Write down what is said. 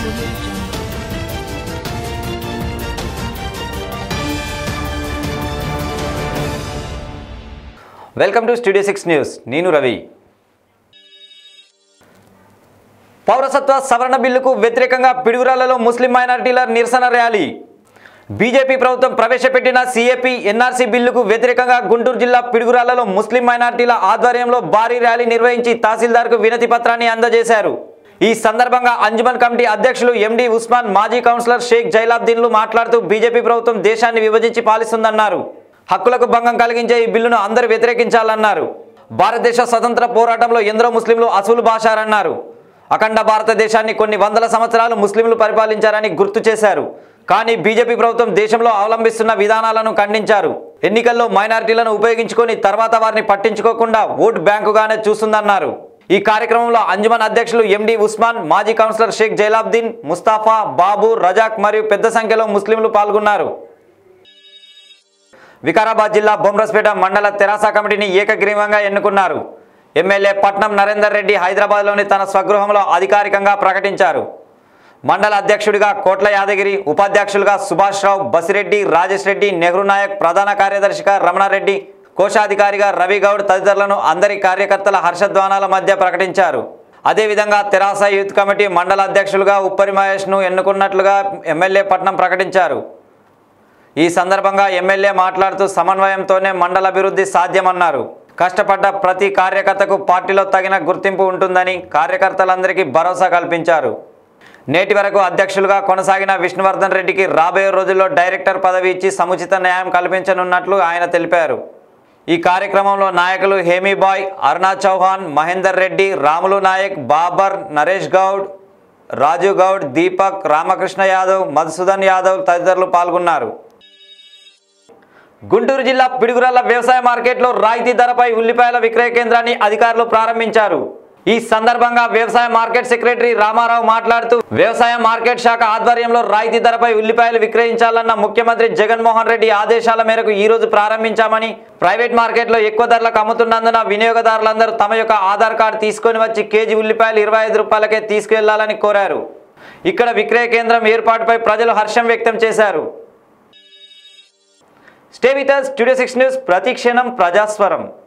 Audio Jungle. Welcome to studio six news నేను రవి పౌరసత్వ సవరణ బిల్లుకు వ్యతిరేకంగా పిడుగురాలలో ముస్లిం మైనారిటీల నిరసన ర్యాలీ బీజేపీ ప్రభుత్వం ప్రవేశపెట్టిన సిఏపి ఎన్ఆర్సీ బిల్లుకు వ్యతిరేకంగా గుంటూరు జిల్లా పిడుగురాలలో ముస్లిం మైనారిటీల ఆధ్వర్యంలో భారీ ర్యాలీ నిర్వహించి తహసీల్దార్కు వినతి పత్రాన్ని అందజేశారు ఈ సందర్భంగా అంజుమన్ కమిటీ అధ్యక్షులు ఎండి ఉస్మాన్ మాజీ కౌన్సిలర్ షేక్ జైలాబ్దీన్లు మాట్లాడుతూ బీజేపీ ప్రభుత్వం దేశాన్ని విభజించి పాలిస్తుందన్నారు హక్కులకు భంగం కలిగించే ఈ బిల్లును అందరూ వ్యతిరేకించాలన్నారు భారతదేశ స్వతంత్ర పోరాటంలో ఎందరో ముస్లింలు అసూలు భాషారన్నారు అఖండ భారతదేశాన్ని కొన్ని వందల సంవత్సరాలు ముస్లింలు పరిపాలించారని గుర్తు చేశారు కానీ బీజేపీ ప్రభుత్వం దేశంలో అవలంబిస్తున్న విధానాలను ఖండించారు ఎన్నికల్లో మైనారిటీలను ఉపయోగించుకొని తర్వాత వారిని పట్టించుకోకుండా ఓటు బ్యాంకుగానే చూస్తుందన్నారు ఈ కార్యక్రమంలో అంజుమన్ అధ్యక్షులు ఎండి ఉస్మాన్ మాజీ కౌన్సిలర్ షేక్ జైలాబ్దీన్ ముస్తాఫా బాబు రజాక్ మరియు పెద్ద సంఖ్యలో ముస్లింలు పాల్గొన్నారు వికారాబాద్ జిల్లా బొమ్రస్పేట మండల తెరాస కమిటీని ఏకగ్రీవంగా ఎన్నుకున్నారు ఎమ్మెల్యే పట్నం నరేందర్ రెడ్డి హైదరాబాద్లోని తన స్వగృహంలో అధికారికంగా ప్రకటించారు మండల అధ్యక్షుడిగా కోట్ల యాదగిరి ఉపాధ్యక్షులుగా సుభాష్ రావు బసిరెడ్డి రాజేష్ రెడ్డి నెహ్రూ నాయక్ ప్రధాన కార్యదర్శిగా రమణారెడ్డి కోశాధికారిగా రవి గౌడ్ తదితరులను అందరి కార్యకర్తల హర్షధ్వానాల మధ్య ప్రకటించారు అదేవిధంగా తెరాస యూత్ కమిటీ మండల అధ్యక్షులుగా ఉప్పరి మహేష్ను ఎన్నుకున్నట్లుగా ఎమ్మెల్యే పట్నం ప్రకటించారు ఈ సందర్భంగా ఎమ్మెల్యే మాట్లాడుతూ సమన్వయంతోనే మండల అభివృద్ధి సాధ్యమన్నారు కష్టపడ్డ ప్రతి కార్యకర్తకు పార్టీలో తగిన గుర్తింపు ఉంటుందని కార్యకర్తలందరికీ భరోసా కల్పించారు నేటి వరకు అధ్యక్షులుగా కొనసాగిన విష్ణువర్ధన్ రెడ్డికి రాబోయే రోజుల్లో డైరెక్టర్ పదవి ఇచ్చి సముచిత న్యాయం కల్పించనున్నట్లు ఆయన తెలిపారు ఈ కార్యక్రమంలో నాయకులు హేమీబాయ్ అరుణా చౌహాన్ మహేందర్ రెడ్డి రాములు నాయక్ బాబర్ నరేష్ గౌడ్ రాజు గౌడ్ దీపక్ రామకృష్ణ యాదవ్ మధుసూదన్ యాదవ్ తదితరులు పాల్గొన్నారు గుంటూరు జిల్లా పిడుగురాల వ్యవసాయ మార్కెట్లో రాయితీ ధరపై ఉల్లిపాయల విక్రయ కేంద్రాన్ని అధికారులు ప్రారంభించారు ఈ సందర్భంగా వ్యవసాయ మార్కెట్ సెక్రటరీ రామారావు మాట్లాడుతూ వ్యవసాయ మార్కెట్ శాఖ ఆధ్వర్యంలో రాయితీ ధరపై ఉల్లిపాయలు విక్రయించాలన్న ముఖ్యమంత్రి జగన్మోహన్ రెడ్డి ఆదేశాల మేరకు ఈ రోజు ప్రారంభించామని ప్రైవేట్ మార్కెట్లో ఎక్కువ ధరలకు అమ్ముతున్నందున వినియోగదారులందరూ తమ యొక్క ఆధార్ కార్డు తీసుకొని వచ్చి కేజీ ఉల్లిపాయలు ఇరవై ఐదు రూపాయలకే తీసుకువెళ్లాలని కోరారు ఇక్కడ విక్రయ కేంద్రం ఏర్పాటుపై ప్రజలు హర్షం వ్యక్తం చేశారు stay with studio six news ప్రతి క్షణం ప్రజాస్వరం